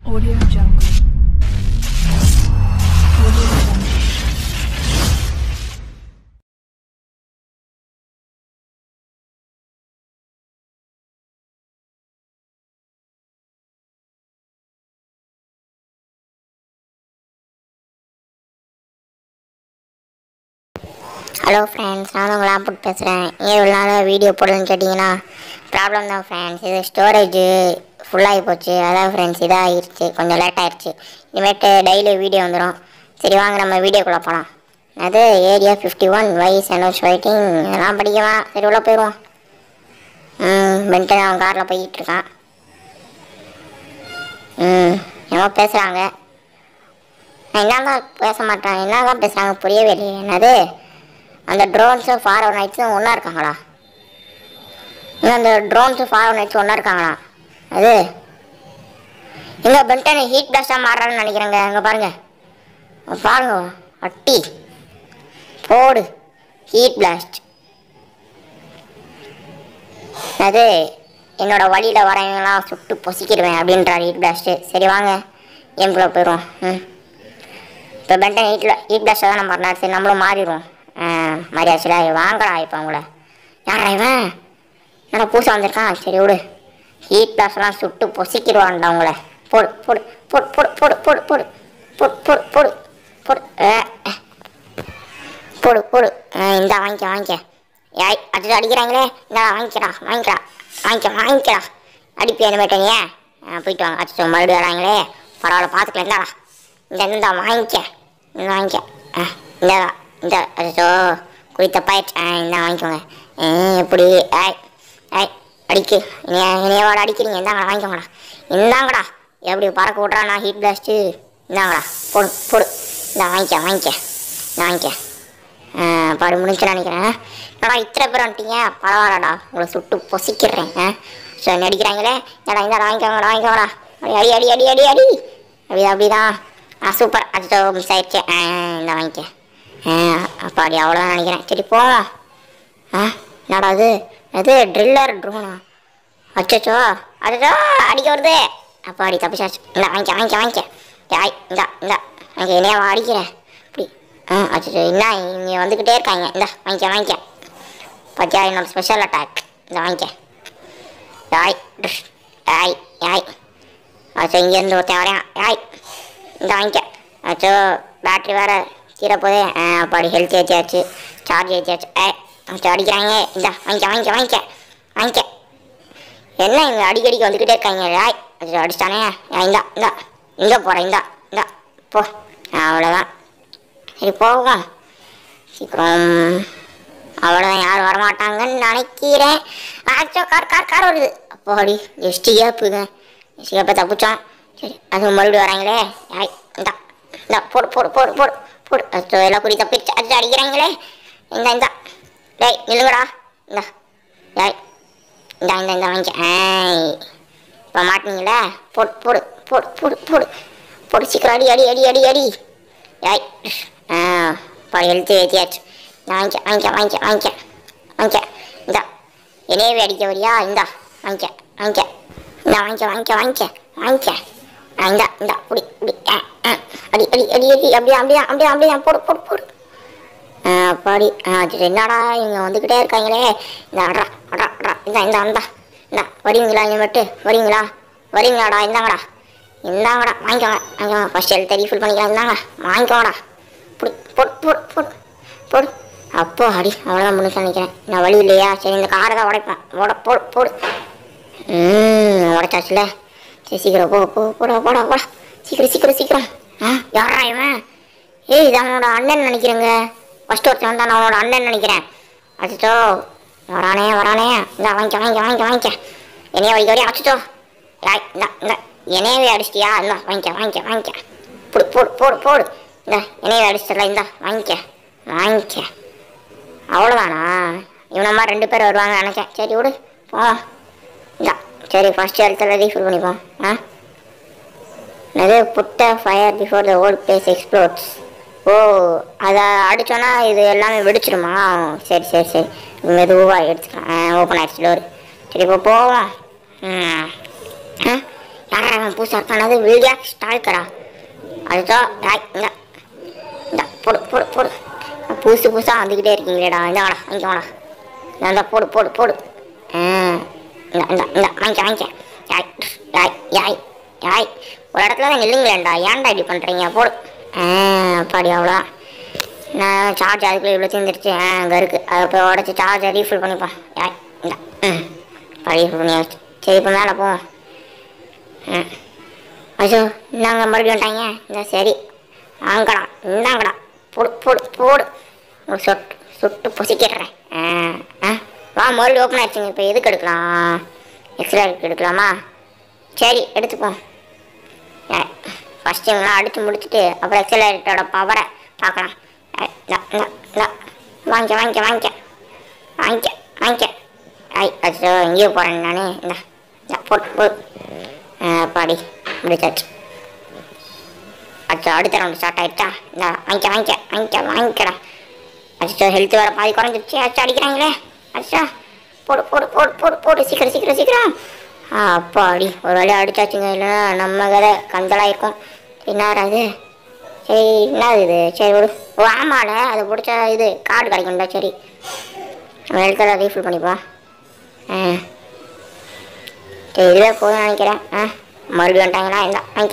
Audio Jungle. Audio Jungle. Hello friends நான் உங்களை ஆப்பட் பேசுகிறேன் ஏன் இவ்வளோ நாளாக வீடியோ போடலன்னு கேட்டிங்கன்னா ப்ராப்ளம் தான் ஃப்ரெண்ட்ஸ் இது ஸ்டோரேஜு ஃபுல்லாகி போச்சு அதான் ஃப்ரெண்ட்ஸ் இதாகிருச்சு கொஞ்சம் லேட் ஆயிடுச்சு இனிமேட்டு டெய்லி வீடியோ வந்துடும் சரி வாங்க நம்ம வீடியோக்குள்ளே போகலாம் அது area fifty one wise and waiting இதெல்லாம் படிக்கலாம் சரி உள்ள போயிடுவோம் ம் பென்டன் அவன் காரில் போய்கிட்டு இருக்கான் ம் என்னமோ பேசுகிறாங்க என்னதான் பேச மாட்டாங்க என்னதான் பேசுகிறாங்க புரியவே இல்லையே என்னது அந்த ட்ரோன்ஸும் ஃபாரோ நைட்ஸும் ஒன்றா இருக்காங்களா இன்னும் அந்த ட்ரோன்ஸும் ஃபாரோ நைட்ஸும் ஒன்றா இருக்காங்களா அது எங்கள் பென்டன் ஹீட் பிளாஸ்டாக மாறுறான்னு நினைக்கிறேங்க அங்கே பாருங்க அங்க பாருங்க அட்டி போடு ஹீட் பிளாஸ்ட் அது என்னோட வழியில் வரவங்களாம் சுட்டு பொசிக்கிடுவேன் அப்படின்றார் ஹீட் பிளாஸ்ட்டு சரி வாங்க கேம்குள்ளே போயிடுவோம் ம் இப்போ பென்டன் ஹீட்டில் ஹீட் பிளாஸ்ட்டாக தான் நம்ம மாறினார் சரி நம்மளும் மாறிடுவோம் மாறியாச்சுல வாங்கடா இப்போ அவங்கள யாரா இவன் என்னடா பூசா வந்திருக்கான் சரி விடு ஹீட் பிளாஸ்ட்லாம் சுட்டு பொசிக்கிடுவான்டா அவங்கள போடு போடு போடு போடு போடு போடு போடு போடு போடு போடு போடு ஆ, ஆ. போடு போடு ஆ, இந்தா வாங்கிக்க வாங்கிக்க ஏய் அது அடிக்கிறாங்களே இந்தா வாங்கிக்கடா வாங்கிக்கடா வாங்கிக்க வாங்கிக்கடா அடிப்பு என்ன ஏன் போயிட்டு வாங்க அச்சோ மறுபடியும் வராங்களே பரவாயில்ல பார்த்துக்கலாம் இந்தாடா இந்த இந்தா வாங்கிக்க இந்த வாங்கிக்க ஆ இந்த இந்த அச்சோ குடி தப்பாயிடுச்சு ஆ இந்த வாங்கிக்கோங்க ஆ, எப்படி ஆய் ஆய் அடிக்கு இனிய இனியவாட அடிக்கிறீங்க இந்தாங்கடா வாங்கிக்கோங்கடா இந்தாங்கடா எப்படி பறக்க விட்றானா ஹீட் பிளாஸ்ட்டு இந்தாங்கடா போடு போடு இந்த வாங்கிக்க வாங்கிக்க இந்த வாங்கிக்க ஆ, பாடு முடிஞ்சு நினைக்கிறேன் என்னடா இத்தனை பேர் வந்துட்டீங்க பரவாயில்லடா உங்களை சுட்டு பொசிக்கிறேன் ஆ ஸோ நடிக்கிறாங்களே ஏடா இந்த வாங்கிக்கோங்கடா வாங்கிக்கோங்கடா அடி அடி அடி அடி அடி அடி அப்படி அப்படிதான் ஆ சூப்பர் அது மிஸ் ஆயிடுச்சு ஆ இந்த வாங்கிக்க ஆ அப்போ அடி அவ்வளோதான் நினைக்கிறேன் சரி போவோம் ஆ என்னடா அது அது ட்ரில்லர் ட்ரோனா அச்சோ அச்சோ அடிக்க வருது அப்போ அடி தப்பிச்சாச்சு இந்த வாங்கிக்க வாங்கிக்க வாங்கிக்க யாய் இந்தா இந்தா அங்கே என்னையா அடிக்கிறேன் இப்படி ஆ அச்சோ என்ன இங்கே வந்துக்கிட்டே இருக்காங்க இந்தா வாங்கிக்க வாங்கிக்க பச்சா என்னோட ஸ்பெஷல் அட்டாக் இந்த வாங்கிக்க யாய் ட்ரிஷ், யாய் யாய் அச்சோ இங்கேருந்து ஒருத்தன் வரையான் யாய் இந்த வாங்கிக்க அச்சோ பேட்ரி வேறு தீர போதே ஆ அப்பாடி ஹெல்த் ஏற்றியாச்சு சார்ஜ் ஏற்றியாச்சு ஏ அச்சோ அடிக்கிறாங்க இந்த வாங்கிக்க வாங்கிக்க வாங்கிக்க வாங்கிக்க என்ன இங்கே அடிக்கடிக்கு வந்துக்கிட்டே இருக்காங்க யாய் அச்சோ அடிச்சிட்டானே ஏன் இந்தா இந்தா இங்கே போகிறேன் இந்தா இந்தா போ அவ்வளோதான் சரி போவோம் சீக்கிரம் அவ்வளோதான் யாரும் வரமாட்டாங்கன்னு நினைக்கிறேன் ஆச்சோ கார் கார் கார் வருது அப்போ அடி எஸ்டி கேப்புங்க எஸ்டி கேப்பை தப்பிச்சோம் சரி அது மறுபடியும் வராங்களே யாய் இந்தா இந்தா போடு போடு போடு போடு போடு அச்சோ எல்லாம் குடி தப்பிச்சு அடிச்சு அடிக்கிறாங்களே இந்தா இந்தா டேய் நில்லுங்கடா இந்தா யாய் இந்தா இந்த இந்த வாங்கிக்க ஏய் இப்போ மாட்டினீங்களே போடு போடு போடு போடு போடு போடு சீக்கிரம் அடி அடி அடி அடி அடி ஏய் ஆ இப்போ எழுத்து ஏற்றியாச்சு வாங்கிக்க வாங்கிக்க வாங்கிக்க வாங்கிக்க வாங்கிக்க இந்தா என்னையவே அடிக்க வரியா இந்தா வாங்கிக்க வாங்கிக்க இந்தா வாங்கிக்க வாங்கிக்க வாங்கிக்க வாங்கிக்க ஆ இந்தா இந்தா புடி புடி ஆ ஆ அடி அடி அடி அடி அப்படியே அப்படியே அப்படியே அப்படியே போடு போடு போடு ஆ அப்பாடி ஆ அது என்னடா இவங்க வந்துக்கிட்டே இருக்காங்களே இந்த அட்ரா அட்ரா அட்ரா இந்தா இந்தா இந்தா இந்தா வரீங்களா இங்கே மட்டும் வரீங்களா வரீங்களாடா இந்தாங்கடா இந்தாங்கடா வாங்கிக்கோங்க வாங்கிக்கோங்க ஃபஸ்ட் எழுத்து ரீஃபில் பண்ணிக்கலாம் இந்தாங்க வாங்கிக்கோங்கடா புடி போடு போடு போடு போடு அப்போ அடி அவ்வளோதான் முடிச்சு நினைக்கிறேன் நான் வழி இல்லையா சரி இந்த காரை தான் உடைப்பேன் உட போடு போடு ம் உடைச்சாச்சுல சரி சீக்கிரம் போ போ போடா போடா போடா சீக்கிரம் சீக்கிரம் சீக்கிரம் ஆ யாரா இவன் ஏய் இது அவனோட அண்ணன் நினைக்கிறேங்க ஃபர்ஸ்ட் ஒருத்தன் வந்தான் அவனோட அண்ணன் நினைக்கிறேன் அச்சோ வரானே வரானே இந்த வாங்கிக்க வாங்கிக்க வாங்கிக்க வாங்கிக்க என்னைய வைக்க வரையும் அச்சோ யாய் இந்த இந்த என்னையவே அடிச்சிட்டியா இந்த வாங்கிக்க வாங்கிக்க வாங்கிக்க போடு போடு போடு போடு இந்த என்னையவே அடிச்சிடல இந்த வாங்கிக்க வாங்கிக்க அவ்வளோதானா இவன மாதிரி ரெண்டு பேர் வருவாங்க நினைச்சேன் சரி விடு போ இந்தா சரி ஃபஸ்ட் இடத்துல ரீஃபில் பண்ணிப்போம் ஆ அது put a fire before the old place explores ஓ அதை அடித்தோன்னா இது எல்லாமே வெடிச்சிடுமா சரி சரி சரி மெதுவாக எடுத்துக்கலாம் ஓப்பன் ஆயிடுச்சு டோர் சரி இப்போ போவோம் ம் ஆ யாரா அவன் புதுசாக இருக்கானது வீடியா ஸ்டால்கரா அதுதான் ராய் இந்த இந்த போடு போடு போடு புதுசு புதுசாக வந்துக்கிட்டே இருக்கீங்களேடா இந்த வாடா இங்கே வாடா இந்த போடு போடு போடு ஆ இந்த இந்த இந்த வாங்கிக்க வாங்கிக்க யாய் யாய் யாய் யாய் ஒரு இடத்துல தான் நில்லுங்களேன்டா ஏன்டா இப்படி பண்ணுறீங்க போடு ஆ அப்பாடி அவ்வளோ நான் சார்ஜ் அதுக்குள்ளே இவ்வளோ தீர்ந்துருச்சு ஆ அங்கே இருக்குது அதை போய் உடச்சி சார்ஜை ரீஃபில் பண்ணிப்போம் யாய் இந்த ம் ரீஃபில் பண்ணி வச்சு சரி இப்போ மேலே போவோம் ம் ஐயோ இந்தாங்க மறுபடியும் வந்துட்டாங்க இந்த சரி வாங்கடா இந்தாங்கடா போடு போடு போடு ஒரு சொட்டு சுட்டு பொசிக்கிறேன் ஆ ஆ வா மறுபடியும் ஓப்பன் ஆயிடுச்சுங்க இப்போ எதுக்கு எடுக்கலாம் எக்ஸ்ரே எடுக்கலாமா சரி எடுத்துப்போம் ஃபஸ்ட்டு இவங்களாம் அடித்து முடிச்சுட்டு அப்புறம் எக்ஸலேட்டரோட பவரை பார்க்கலாம் ஏ, இந்தா, இந்தா, இந்தா. வாங்கிக்க வாங்கிக்க வாங்கிக்க வாங்கிக்க வாங்கிக்க ஐ அச்சோ எங்கேயோ போகிறேன் நானே இந்தா இந்தா போட்டு போடு ஆ, பாடி முடிச்சாச்சு அச்சோ அடுத்த ரவுண்டு ஸ்டார்ட் ஆயிடுச்சா இந்தா வாங்கிக்க வாங்கிக்க வாங்கிக்க வாங்கிக்கடா அச்சோ ஹெல்த் வேறு பாதி குறைஞ்சிருச்சு அச்சோ அடிக்கிறாங்களே அச்சா போடு போடு போடு போடு போடு சீக்கிரம் சீக்கிரம் சீக்கிரம் ஆ அப்பாடி ஒரு வழியா அடிச்சாச்சுங்க இல்லைன்னா நம்ம கதை கந்தலாக இருக்கும் என்னடா இது சரி என்னது இது சரி விடு ஓ ஆமால அது பிடிச்ச இது கார்டு கிடைக்கும்டா சரி நம்ம ஹெல்த்தில் ரீஃபில் பண்ணிப்போம் ஆ சரி இதுவே போதும் நினைக்கிறேன் ஆ மறுபடியும் வந்துட்டாங்களா இந்த வாங்கிக்க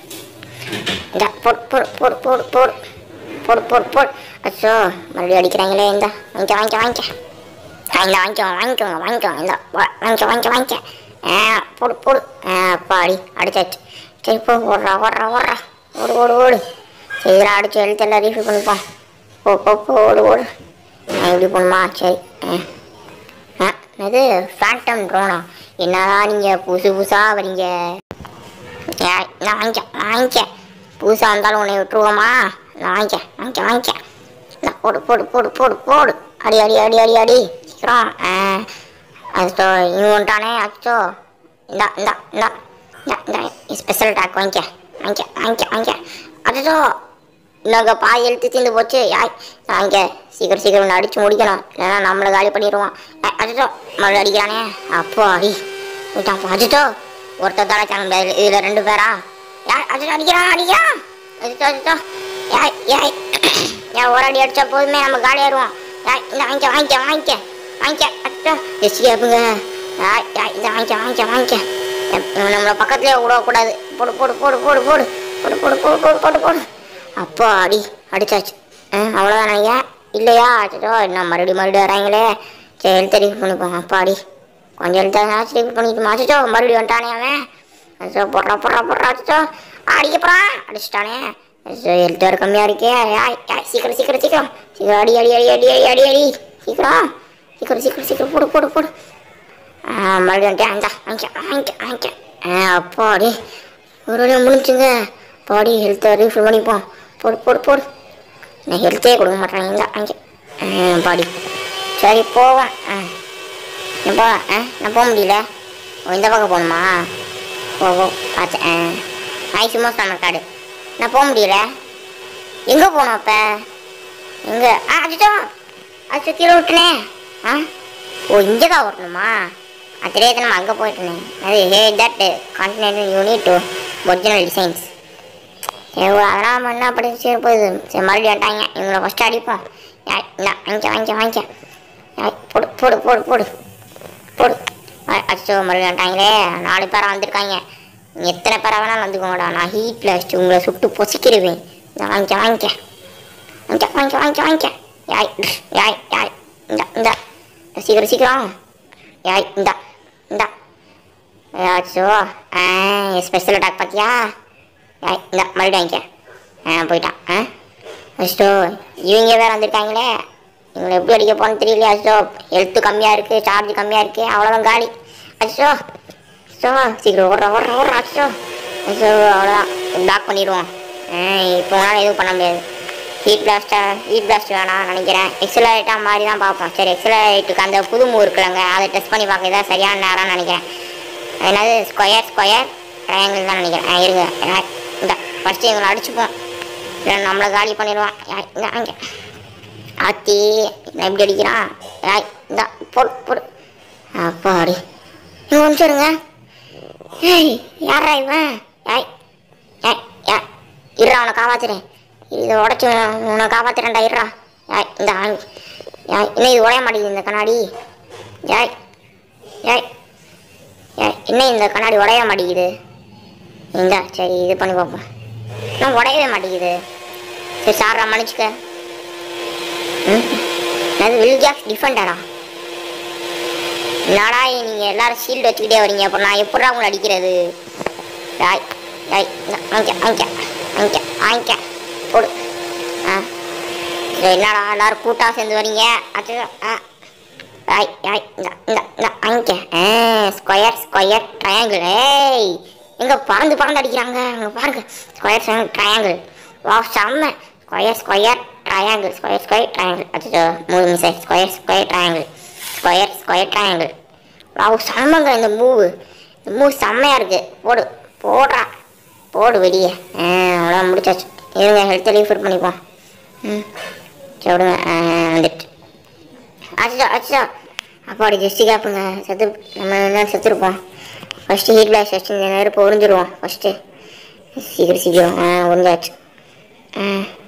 இந்த போடு போடு போடு போடு போடு போடு போடு போடு அச்சோ மறுபடியும் அடிக்கிறாங்களே இந்த வாங்கிக்க வாங்கிக்க வாங்கிக்க இந்த வாங்கிக்கோங்க வாங்கிக்கோங்க வாங்கிக்கோங்க இந்த வா- வாங்கிக்க வாங்கிக்க வாங்கிக்க ஆ போடு போடு ஆ பாடி அடிச்சாச்சு சரி போ ஓடுறா ஓடுறா ஓடுறா ஓடு ஓடு ஓடு சரி இதெல்லாம் அடிச்சு எழுத்து எல்லாம் ரீஃபில் பண்ணிப்போம் போ போ போ ஓடு ஓடு ஆ இப்படி போகணுமா சரி ஆ ஆ இது ஃபேண்டம் ட்ரோனா என்னதான் நீங்கள் புதுசு புதுசாக வரீங்க ஏய், நான் வாங்கிக்க வாங்கிக்க புதுசாக இருந்தாலும் உன்னை விட்டுருவோமா நான் வாங்கிக்க வாங்கிக்க வாங்கிக்க நான் போடு போடு போடு போடு போடு அடி அடி அடி அடி அடி சீக்கிரம் ஆ அச்சோ இவன் வந்துட்டானே அச்சோ இந்தா இந்தா இந்தா இந்தா இந்த ஸ்பெஷல் டாக் வாங்கிக்க வாங்கிக்க வாங்கிக்க வாங்கிக்க அச்சோ இன்னொரு பாதி எழுத்து தீர்ந்து போச்சு யாய் வாங்கிக்க சீக்கிரம் சீக்கிரம் இவனை அடிச்சு முடிக்கணும் இல்லைன்னா நம்மளை காலி பண்ணிடுவான் அச்சோ மறுபடியும் அடிக்கிறானே அப்போ அடி விட்டான் அச்சோ ஒருத்தர் தடை சாங்க முடியாது இதில் ரெண்டு பேரா யார் அச்சோ அடிக்கிறான் அடிக்கிறான் அச்சோ அச்சோ யாய் யாய் ஏன் ஒரு அடி அடிச்சா போதுமே நம்ம காலியாயிருவோம் யாய் இந்த வாங்கிக்க வாங்கிக்க வாங்கிக்க வாங்கிக்க அச்சோ எஸ் கேப்புங்க யாய் யாய் இந்த வாங்கிக்க வாங்கிக்க வாங்கிக்க எப்- இவன் நம்மளை பக்கத்துலேயே விடக்கூடாது போடு போடு போடு போடு போடு போடு போடு போடு போடு போடு போடு அப்போ அடி அடிச்சாச்சு ஆ அவ்வளோதான் ஐயா இல்லையா அச்சோ என்ன மறுபடியும் மறுபடியும் வராங்களே சரி எழுத்து ரீஃபில் பண்ணிப்போம் அப்போ அடி கொஞ்சம் எழுத்து ரீஃபில் பண்ணிட்டு அச்சோ மறுபடியும் வந்துட்டானே அவன் அச்சோ போடுறா போடுறா போடுறா அச்சோ அடிக்க போகிறான் அடிச்சிட்டானே அச்சோ எழுத்து வேறு கம்மியாக இருக்கே யாய் யாய் சீக்கிரம் சீக்கிரம் சீக்கிரம் சீக்கிரம் அடி அடி அடி அடி அடி அடி அடி சீக்கிரம் சீக்கிரம் சீக்கிரம் சீக்கிரம் போடு போடு போடு ஆ, மறுபடியும் வந்துட்டேன் இந்தா வாங்கிக்க வாங்கிக்க வாங்கிக்க ஆ அப்பாடி ஒரு வழியாக முடிஞ்சுங்க பாடி ஹெல்த்தை ரீஃபில் பண்ணிப்போம் போடு போடு போடு நான் ஹெல்த்தே கொடுக்க மாட்டேன் இந்த வாங்கிக்க ஆ பாடி சரி போவேன் ஆ நான் போவேன் ஆ நான் போக முடியல ஓ இந்த பக்கம் போகணுமா ஓ ஓ பார்த்தேன் ஆ நாய் சும்மா சொன்ன காடு நான் போக முடியல எங்கே போகணும் அப்போ எங்கே ஆ அச்சோ அச்சோ கீழே விட்டுனே ஆ ஓ இங்கே தான் வரணுமா அது தெரியாது நம்ம அங்கே போயிட்டேனே அது hey that continental unit to original designs எவ்வளோ அதெல்லாம் நம்ம என்ன அப்படி சரி போகுது சரி மறுபடியும் வந்துட்டாங்க இவங்களை ஃபஸ்ட்டு அடிப்போம் யாய், இந்தா வாங்கிக்க வாங்கிக்க வாங்கிக்க யாய், போடு போடு போடு போடு போடு அ- அச்சோ மறுபடியும் வந்துட்டாங்களே நாலு பேராக வந்திருக்காங்க நீங்க எத்தனை பேராக வேணாலும் வந்துக்கோங்கடா நான் ஹீட்டில் வச்சு உங்களை சுட்டு பொசிக்கிடுவேன் இந்த வாங்கிக்க வாங்கிக்க வாங்கிக்க வாங்கிக்க வாங்கிக்க வாங்கிக்க யாய் யாய் யாய் இந்த இந்த சீக்கிரம் சீக்கிரம் யாய் இந்த இந்த அச்சோ ஆ ஸ்பெஷல் அட்டாக் பார்த்தியா ஏய், இந்த மறுபடியும் வாங்கிக்க ஆ போயிட்டான் ஆ அச்சோ இவங்க வேற வந்திருக்காங்களே இவங்களை எப்படி அடிக்க போகணும்னு தெரியலையா அச்சோ ஹெல்த்து கம்மியாக இருக்குது சார்ஜ் கம்மியாக இருக்குது அவ்வளோதான் காலி அச்சோ அச்சோ சீக்கிரம் ஓடுற ஓடுற ஓடுற அச்சோ அச்சோ அவ்வளோதான் பிளாக் பண்ணிடுவோம் ஆ இப்போ உங்களால் எதுவும் பண்ண முடியாது ஹீட் பிளாஸ்டா ஹீட் பிளாஸ்ட் வேணாம் நினைக்கிறேன் எக்ஸலரேட்டாக மாதிரி தான் பார்ப்போம் சரி எக்ஸலரேட்டுக்கு அந்த புது மூவ் இருக்குல்லங்க அதை டெஸ்ட் பண்ணி பார்க்க இதான் சரியான நேரம்னு நினைக்கிறேன் அது என்னது ஸ்கொயர் ஸ்கொயர் ட்ரையாங்கிள் தான் நினைக்கிறேன் ஆ, இருங்க ஆ, இந்த ஃபஸ்ட்டு இவங்களை அடிச்சுப்போம் இல்லை நம்மளை காலி பண்ணிடுவான் யா, இந்த அங்கே ஆத்தி நான் எப்படி அடிக்கிறான் ஏய், இந்த போடு போடு அப்பாடி இங்கே வந்துருங்க ஏய் யாரா இவன் ஏய் ஏய் ஏய் இருடா அவனை காப்பாத்துறேன் இதை உடச்சி உன்னை காப்பாத்துறேன்டா இருடா ஏய் இந்த ஆண்- ஏய் இன்னும் இது உடைய மாட்டேங்குது இந்த கண்ணாடி ஏய் ஏய் ஏய் இன்னும் இந்த கண்ணாடி உடைய மாட்டேங்குது இந்த சரி இது பண்ணி பார்ப்போம் இன்னும் உடையவே மாட்டேங்குது சரி சாரா மன்னிச்சுக்க ம் அது வில்ஜாக்ஸ் டிஃபெண்டரா என்னடா நீங்கள் எல்லாரும் ஷீல்டு வச்சுக்கிட்டே வரீங்க அப்போ நான் எப்படா உங்களை அடிக்கிறது ராய் ராய் வாங்கிக்க வாங்கிக்க வாங்கிக்க வாங்கிக்க போடு ஆ சரி, என்னடா எல்லாரும் கூட்டாக சேர்ந்து வரீங்க அது ஆ ராய் ராய் இந்த இந்த இந்த வாங்கிக்க ஆ ஸ்கொயர் ஸ்கொயர் ட்ரையாங்கிள் ஏய் எங்க பறந்து பறந்து அடிக்கிறாங்க அங்கே பாருங்க ஸ்கொயர் ட்ரையாங்கிள் வா செம்ம square square triangle square square triangle அச்சோ மூணு miss square square triangle square square triangle wow செம்மங்க இந்த மூவு இந்த மூவ் செம்மையாக இருக்குது போடு போடுறா போடு வெளியே ஆ அவ்வளோ முடிச்சாச்சு இருங்க ஹெல்த் ரீஃபர் பண்ணிப்போம் ம் சரி விடுங்க ஆ, வந்துட்டு அச்சா அச்சா அப்பாடி ஜெஸ்டி கேப்புங்க செத்து நம்ம என்ன செத்துருப்போம் ஃபஸ்ட்டு ஹீட் பிளாக் வச்சு இந்த நெருப்பு உறிஞ்சிருவோம் ஃபஸ்ட்டு சீக்கிரம் சீக்கிரம் ஆ உறிஞ்சாச்சு ஆ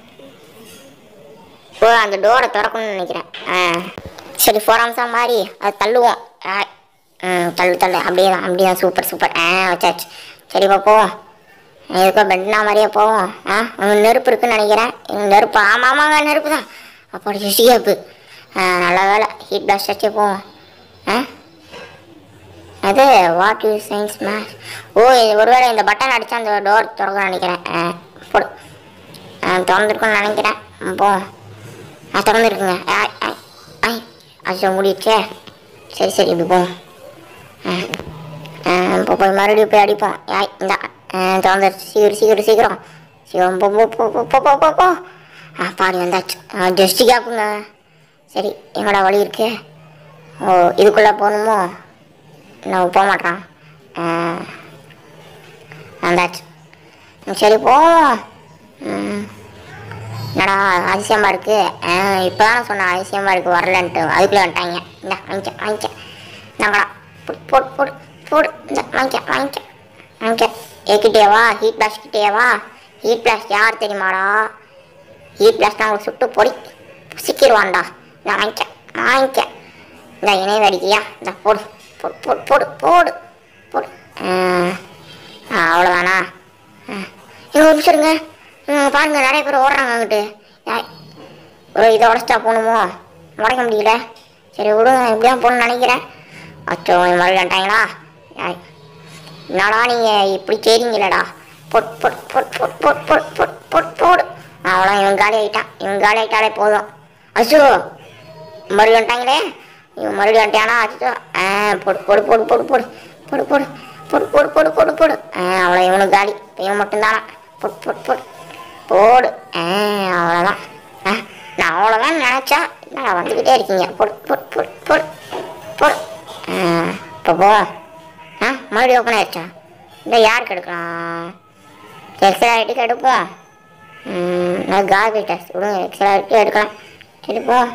ஓ அந்த டோரை திறக்கணும்னு நினைக்கிறேன் ஆ சரி ஃபோர் ஆம்ஸாக மாறி அதை தள்ளுவோம் ஆ ம் தள்ளு தள்ளு அப்படியே தான் அப்படியே தான் சூப்பர் சூப்பர் ஆ வச்சாச்சு சரிப்பா போவோம் எதுக்கோ பெண்டா மாதிரியே போவோம் ஆ உங்க நெருப்பு இருக்குன்னு நினைக்கிறேன் இங்க நெருப்பு ஆமாம் ஆமாங்க நெருப்பு தான் அப்படி ஜெஸ்டிகாப்பு ஆ நல்ல வேலை ஹீட் பிளாஸ்ட் வச்சே போவோம் ஆ அது வாட் யூ சயின்ஸ் மேட்ச் ஓ இது ஒருவேளை இந்த பட்டன் அடித்தா அந்த டோர் திறக்கும்னு நினைக்கிறேன் ஆ போடு ஆ திறந்துருக்குன்னு நினைக்கிறேன் ம், போவோம் ஆ திறந்துருக்குங்க ஆய் ஆய் ஆய் அது முடிச்சே சரி சரி இப்படி போவோம் ஆ ஆ, இப்போ போய் மறுபடியும் போய் அடிப்போம் ஆய் இந்த திறந்துருச்சு சீக்கிரம் சீக்கிரம் சீக்கிரம் சீக்கிரம் போ போ போ போ, போ போ போ போ ஆ பாடி வந்தாச்சு ஆ ஜஸ்ட் கேப்புங்க சரி எங்கடா வழி இருக்கு ஓ இதுக்குள்ளே போகணுமோ நான் போக மாட்டான் வந்தாச்சு ம், சரி போவோம் ம். என்னடா அதிசயமாக இருக்கு இப்போ தான் சொன்னேன் அதிசயமாக இருக்கு வரலன்ட்டு அதுக்குள்ளே வந்துட்டாங்க இந்த வாங்கிக்க வாங்கிக்க நாங்களா போடு போடு போடு போடு இந்த வாங்கிக்க வாங்கிக்க வாங்கிக்க ஏக்கிட்டே வா ஹீட் பிளாஸ்ட் கிட்டே வா ஹீட் பிளாஸ்ட் யார் தெரியுமாடா ஹீட் பிளாஸ்ட் அவங்களுக்கு சுட்டு பொடி சிக்கிடுவான்டா நான் வாங்கிக்க வாங்கிக்க இந்த இணைய அடிக்கியா இந்த போடு போடு போடு போடு போடு போடு ஆ அவ்வளோதானா இங்கே ஒரு நிமிஷம் இருங்க ம், பாருங்க நிறைய பேர் ஓடுறாங்க அங்கிட்டு ஏய், ஒரு இதை உடச்சிட்டா போகணுமோ உடைக்க முடியல சரி விடுங்க இப்படிதான் போகணும்னு நினைக்கிறேன் அச்சோ மறுபடிட்டாங்களா என்னடா நீங்கள் இப்படி செய்றீங்களடா பொட் பொட் பொட் பொட் பொட் பொட் பொட் பொட் போடு அவ்வளோ இவன் காலி ஆகிட்டான் இவன் காலி ஆகிட்டாலே போதும் அச்சோ மறுபடியும் வந்துட்டாங்களே இவன் மறுபடியும் வந்துட்டானா அச்சோ ஆ போடு போடு போடு போடு போடு போடு போடு போடு போடு போடு போடு போடு ஆ அவ்வளோ இவனுக்கு காலி இப்ப இவன் மட்டும்தானா போடு போடு போடு போடு ஆ அவ்வளோதான் ஆ நான் அவ்வளோதான் நினச்சா நான் வந்துக்கிட்டே இருக்கீங்க போடு போடு போடு போடு போடு ஆ இப்போ போ ஆ மறுபடியும் ஓப்பன் ஆயிடுச்சா இந்த யாருக்கு எடுக்கலாம் எக்ஸலாரிட்டிக்கு எடுப்போம் ம், நான் கார்பேஜ் டெஸ்ட் விடுங்க எக்ஸலாரிட்டி எடுக்கலாம் எடுப்போம்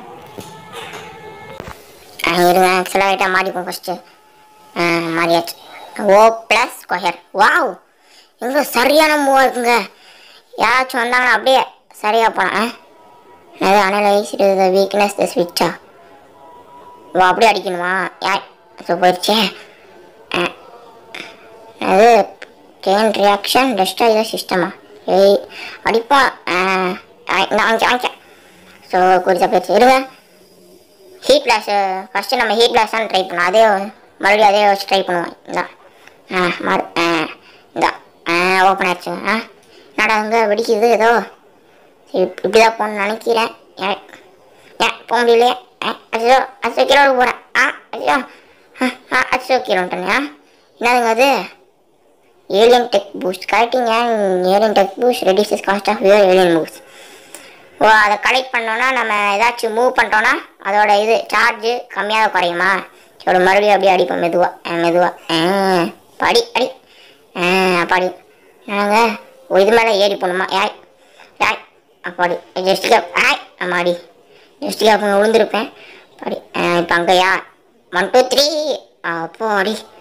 ஆ, இருங்க எக்ஸலாரிட்டாக மாறிப்போம் ஃபஸ்ட்டு மாறியாச்சு ஓ ப்ளஸ் ஸ்கொயர் வாவ் எங்க சரியான மூவாக இருக்குங்க யாராச்சும் வந்தாங்கன்னா அப்படியே சரியாக போனேன் அது அனலைஸ் த வீக்னஸ் த ஸ்விட்சா ஓ அப்படியே அடிக்கணுமா யா ஸோ போயிடுச்சே ஆ. அது செயின் ரியாக்ஷன் டெஸ்ட்ராய் த சிஸ்டமா ஏய் அடிப்போம் ஆ, ஆ, இந்த வாங்கிக்க வாங்கிக்க ஸோ குறிச்சா போயிடுச்சு இருங்க ஹீட் பிளாஸ் ஃபஸ்ட்டு நம்ம ஹீட் பிளாஸ் தான் ட்ரை பண்ணோம் அதே மறுபடியும் அதே வச்சு ட்ரை பண்ணுவோம் இந்த ஆ மறு ஆ இந்த ஆ ஓப்பன் ஆயிடுச்சு ஆ என்னடா அங்கே வெடிக்குது ஏதோ சரி இப்படி தான் போகணும்னு நினைக்கிறேன் ஏன் ஏன் போக முடியலையே ஆ அச்சோ அச்சோ கீழே போகிறேன் ஆ அச்சோ ஆ ஆ அச்சோ கீழே வந்துட்டேன் என்னதுங்க அது alien tech boost correcting and alien tech boost reduces cost of your alien moves ஓ அதை கலெக்ட் பண்ணோன்னா நம்ம ஏதாச்சும் மூவ் பண்ணிட்டோன்னா அதோட இது சார்ஜு கம்மியாக குறையுமா சரி மறுபடியும் அப்படியே அடிப்போம் மெதுவாக மெதுவாக படி அடி ஆ படி நாங்கள் ஓ இது மேலே ஏறி போகணுமா யாய் யாய் அப்பாடி ஜஸ்டிகா ஆய் அம்மாடி ஜஸ்டிகா அப்போ விழுந்திருப்பேன் படி இப்போ அங்கேயா ஒன் டூ த்ரீ அப்போ அடி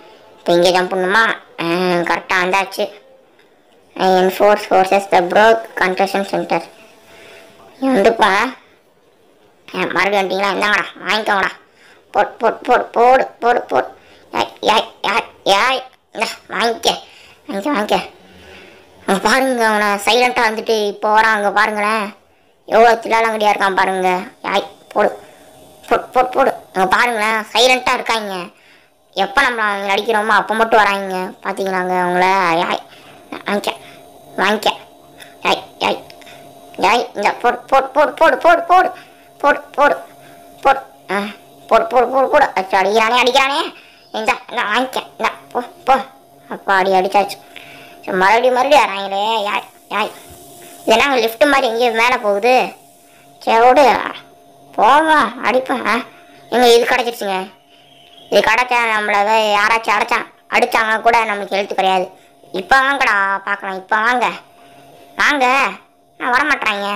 இப்போ இங்கே ஜம்ப் பண்ணுமா கரெக்டாக வந்தாச்சு enforce forces the broke construction center வந்து போனேன் மறுபடியும் வந்துட்டீங்களா இந்தாங்கடா வாங்கிக்கோங்கடா போட் போட் போட் போடு போடு போடு யாய் யாய் யாய் யாய் இந்தா வாங்கிக்க வாங்கிக்க வாங்கிக்க அவன் பாருங்க அவனை சைலண்ட்டாக வந்துட்டு இப்போ வரான் அங்கே பாருங்களேன் எவ்வளோ தில்லாலங்கடியாக இருக்கான் பாருங்க யாய் போடு போட் போட் போடு அங்கே பாருங்களேன் சைலண்ட்டாக இருக்காங்க எப்போ நம்ம அவங்க அடிக்கிறோமோ அப்போ மட்டும் வராங்க பார்த்தீங்களாங்க அவங்கள யாய் வாங்கிக்க வாங்கிக்க யாய் யாய் யாய் இந்த போடு போடு போடு போடு போடு போடு போடு போடு போடு ஆ போடு போடு போடு போடு அச்சா அடிக்கிறானே அடிக்கிறானே இந்த இந்த வாங்கிக்க இந்த போ போ அப்பா அடி அடிச்சாச்சு சரி, மறுபடியும் மறுபடியும் வராங்களே யாய் யாய் இதெல்லாம் லிஃப்ட் மாதிரி எங்கேயும் மேலே போகுது சரி விடு போவோம் அடிப்பேன் ஆ எங்க இது கிடச்சிருச்சுங்க இது கிடச்சா நம்மள ஏதோ யாராச்சும் அடைச்சான் அடிச்சாங்க கூட நம்மளுக்கு எழுத்து கிடையாது இப்போ வாங்கடா பார்க்கலாம் இப்போ வாங்க வாங்க நான் வரமாட்றாங்க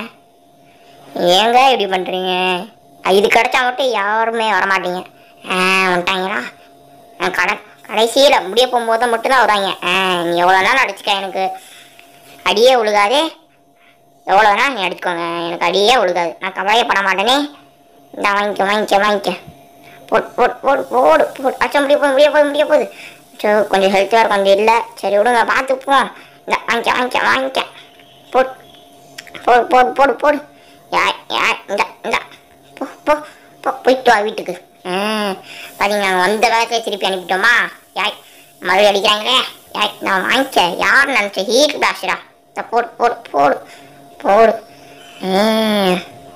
ஏங்க இப்படி பண்ணுறீங்க இது கிடைச்சா மட்டும் யாருமே வரமாட்டீங்க ஆ வந்துட்டாங்களா ஆ கடை கடைசியில் முடிய போகும்போது தான் மட்டும்தான் வருவாங்க ஆ நீ எவ்வளோ நாள் அடிச்சுக்க எனக்கு அடியே விழுகாதே எவ்வளோ வேணால் நீ அடிச்சுக்கோங்க எனக்கு அடியே விழுகாது நான் கவலையப்பட மாட்டேனே இந்த வாங்கிக்க வாங்கிக்க வாங்கிக்க போடு போடு போடு போடு போடு அச்சா முடிய போகுது முடிய போகுது முடிய போகுது சோ கொஞ்சம் ஹெல்த்தியாக கொஞ்சம் இல்லை சரி விடுங்க பார்த்துப்போம் இந்த வாங்கிக்க வாங்கிக்க வாங்கிக்க போடு போடு போடு போடு போடு யார் யார் இந்த இந்த போ போ போ போயிட்டு வா வீட்டுக்கு ஆ பார்த்தீங்க நாங்கள் வந்த வேலைக்கே திருப்பி அனுப்பிட்டோமா யாய் மறுபடியும் அடிக்கிறாங்களே யாய் நான் வாங்கிக்க யார் நினச்ச ஹீட் பிளாஸ்டரா இந்த போடு போடு போடு போடு ம்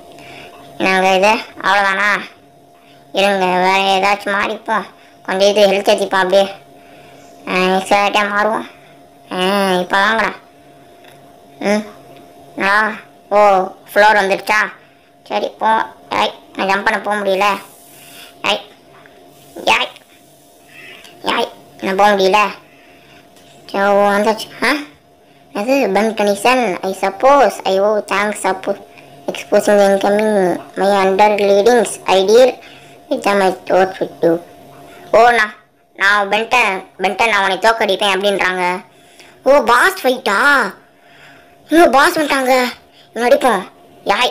நாங்கள் இது அவ்வளோதானா இருங்க வேறு ஏதாச்சும் மாறிப்போம் கொஞ்சம் இது ஹெல்த் ஏற்றிப்போம் அப்படியே எக்ஸாக்டாக மாறுவோம் ஆ இப்போ வாங்கடா ம் ஆ ஓ ஃப்ளோர் வந்துடுச்சா சரி போ ஐ நான் ஜம்ப் பண்ண போக முடியல ஐ யாய் யாய் நான் போக முடியல சரி ஓ வந்தாச்சு ஆ அது fun condition I suppose I oh thanks அப்பு exposing incoming my under leadings idea with my thought fit to ஓ நான் நான் பென்டன் பென்டன் நான் உன்னை தோக்கடிப்பேன் அப்படின்றாங்க ஓ பாஸ் ஃபைட்டா இன்னும் பாஸ் வந்துட்டாங்க இவன் அடிப்போம் யாய்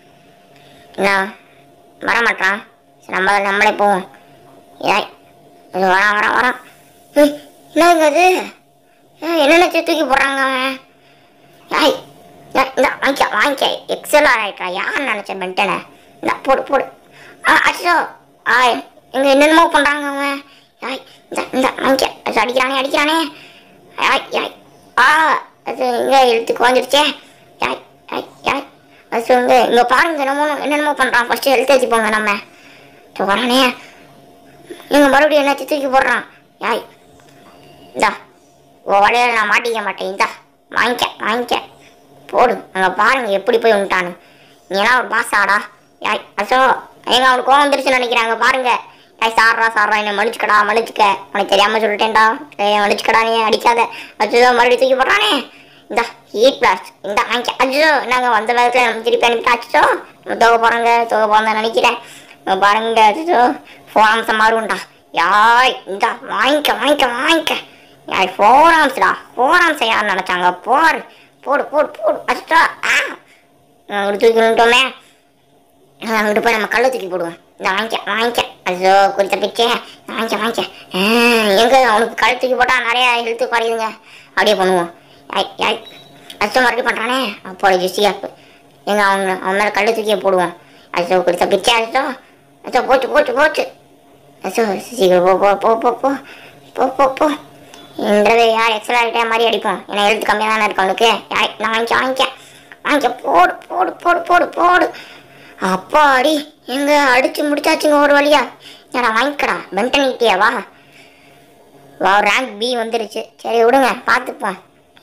என்ன வரமாட்டான் சரி நம்ம நம்மளே போவோம் யாய் இது வரான் வரான் வரான் ஏய், என்னங்க அது ஏய், என்னென்ன தூக்கி போடுறாங்க அவன் யாய் இந்த- இந்த வாங்கிக்க வாங்கிக்க எக்ஸலாக ஆயிட்டா யார் நினச்ச பென்டனை இந்த போடு போடு ஆ அச்சோ ஆய் இங்கே என்னென்னமோ பண்ணுறாங்க அவன் யாய் இந்த இந்த வாங்கிக்க அது அடிக்கிறானே அடிக்கிறானே யாய் யாய் ஆ அது இங்கே இழுத்து குறைஞ்சிருச்சே யாய் யாய் யாய் அது சொல்லுங்க இங்கே பாருங்க என்னமோ என்னென்னமோ பண்ணுறான் ஃபஸ்ட்டு ஹெல்த் ஏற்றி போங்க நம்ம இப்போ வரானே இங்கே மறுபடியும் என்ன தூக்கி போடுறான் யாய் இந்தா உன் வலையில நான் மாட்டிக்க மாட்டேன் இந்தா வாங்கிக்க வாங்கிக்க போடு அங்கே பாருங்க எப்படி போய் விட்டான்னு நீ எல்லாம் ஒரு பாஸ் ஆடா யாய் அசோ எங்க அவனுக்கு கோவம் வந்துருச்சுன்னு நினைக்கிறாங்க பாருங்க யாய் சாடுறா சாடுறா என்ன மன்னிச்சுக்கடா மன்னிச்சுக்க உனக்கு தெரியாம சொல்லிட்டேன்டா ஏய் மன்னிச்சுக்கடா நீ அடிக்காத அச்சோ மறுபடியும் தூக்கி போடுறானே இந்த ஹீட் பிளாஸ்ட் இந்த வாங்கிக்க அச்சோ நாங்கள் வந்த வேகத்தில் நம்ம திருப்பி அனுப்பிட்டு அச்சோ நம்ம தோக போகிறாங்க தோக போகிறத நினைக்கிறேன் இங்க பாருங்க அச்சோ ஃபோராம்சம் மாறும்டா யாய் இந்த வாங்கிக்க வாங்கிக்க வாங்கிக்க யாய் ஃபோராம்ஸ்டா ஃபோராம்ஸ் யார் நினச்சாங்க போர் போடு போடு போடு அச்சோ ஆ அங்கிட்டு தூக்கி நின்ட்டோமே அங்கிட்டு போய் நம்ம கல்லை தூக்கி போடுவோம் இந்த வாங்கிக்க வாங்கிக்க ஐயோ குறித்த பிச்சே வாங்கிக்க வாங்கிக்க ஆ, எங்க அவனுக்கு கல் தூக்கி போட்டால் நிறைய ஹெல்த்து குறையுதுங்க அப்படியே பண்ணுவோம் யாய் யாய் அச்சோ மறுபடியும் பண்ணுறானே அப்போ ஜிஸ்டியாப்பு எங்க அவங்க அவன் மேலே கல் தூக்கியே போடுவோம் அச்சோ குறித்த பிச்சை அச்சோ அச்சோ போச்சு போச்சு போச்சு அச்சோ சீக்கிரம் போ போ போ போ போ போ போ போ இந்த தடவை யார் எக்ஸல் ஆகிட்டே மாதிரி அடிப்போம் ஏன்னா எழுத்து கம்மியாக தானே இருக்கு அவனுக்கு யாய் நான் வாங்கிக்க வாங்கிக்க வாங்கிக்க போடு போடு போடு போடு போடு அப்பாடி எங்க அடிச்சு முடிச்சாச்சுங்க ஒரு வழியா ஏடா வாங்கிக்கடா பென்டனிட்டியா வா வா ரேங்க் பி வந்துருச்சு சரி விடுங்க பார்த்துப்போம்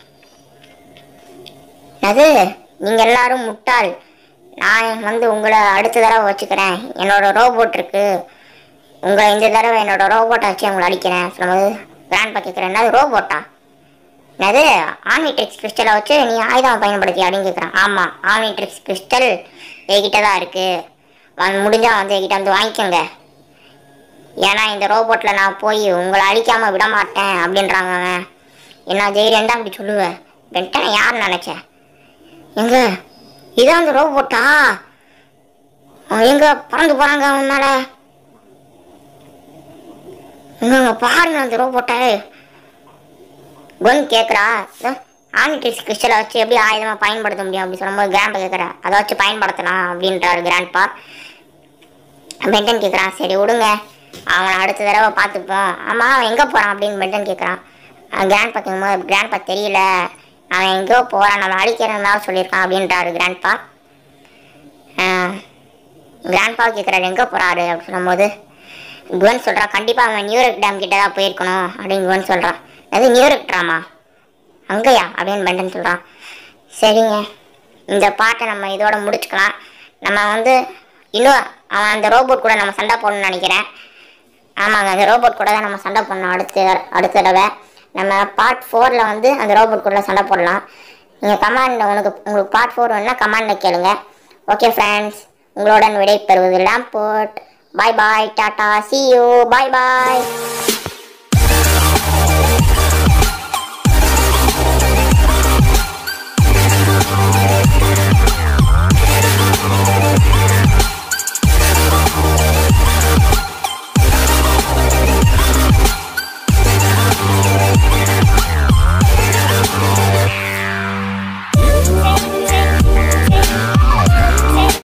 அது நீங்கள் எல்லாரும் முட்டாள் நான் வந்து உங்களை அடுத்த தடவை வச்சுக்கிறேன் என்னோட ரோபோட் இருக்கு உங்களை இந்த தடவை என்னோட ரோபோட்டை வச்சு உங்களை அடிக்கிறேன் சொல்லும்போது கிராண்ட் கேட்குறேன் என்னது ரோபோட்டா என்னது ஆம்னிட்ரிக்ஸ் கிறிஸ்டலை வச்சு நீ ஆயுதம் பயன்படுத்தி அப்படின்னு கேட்குறான் ஆமாம் ஆம்னிட்ரிக்ஸ் கிறிஸ்டல் என்கிட்ட தான் இருக்குது வந்து முடிஞ்சால் வந்து என்கிட்ட வந்து வாங்கிக்கோங்க ஏன்னா இந்த ரோபோட்டில் நான் போய் உங்களை அழிக்காமல் விட மாட்டேன் அப்படின்றாங்க அவன் என்ன தைரியம் தான் அப்படி சொல்லுவேன் பென்டனை யார் நினச்சேன் எங்க இதான் அந்த ரோபோட்டா அவன் எங்க பறந்து போகிறாங்க அவன் மேலே எங்க பாருங்க அந்த ரோபோட்டை குவன் கேட்குறா ஆனிட்ரிக்ஸ் கிறிஸ்டலை வச்சு எப்படி ஆயுதமாக பயன்படுத்த முடியும் அப்படி சொல்லும்போது கிராண்ட்பா கேட்குறா அதை வச்சு பயன்படுத்தலாம் அப்படின்றாரு கிராண்ட்பா பென்டன் கேட்குறான் சரி விடுங்க அவனை அடுத்த தடவை பார்த்துப்போம் ஆமாம் அவன் எங்கே போகிறான் அப்படின்னு பென்டன் கேட்குறான் கிராண்ட் பார்க்கும்போது கிராண்ட்பா தெரியல அவன் எங்கேயோ போகிறான் நம்ம அடிக்கிறதா சொல்லியிருக்கான் அப்படின்றாரு கிராண்ட்பா கிராண்ட்பா கேட்குறாரு எங்கே போகிறாரு அப்படின்னு சொல்லும்போது குவன் சொல்கிறான் கண்டிப்பாக அவன் நியூயார்க் டேம் கிட்ட தான் போயிருக்கணும் அப்படின்னு குவன் சொல்கிறான் அது நியூயார்க் ட்ராமா அங்கேயா அப்படின்னு பெண்டன் சொல்கிறான் சரிங்க இந்த பாட்டை நம்ம இதோட முடிச்சுக்கலாம் நம்ம வந்து இன்னும் அவன் அந்த ரோபோட் கூட நம்ம சண்டை போடணும்னு நினைக்கிறேன் ஆமாங்க அந்த ரோபோட் கூட தான் நம்ம சண்டை பண்ணோம் அடுத்த அடுத்த தடவை நம்ம பார்ட் ஃபோரில் வந்து அந்த ரோபோட் கூட சண்டை போடலாம் நீங்கள் கமாண்டில் உனக்கு உங்களுக்கு பார்ட் ஃபோர் வேணுன்னா கமாண்டில் கேளுங்க ஓகே ஃப்ரெண்ட்ஸ் உங்களுடன் விடை பெறுவது லேம்போட் பாய் பாய் டாடா சி யூ பாய் பாய்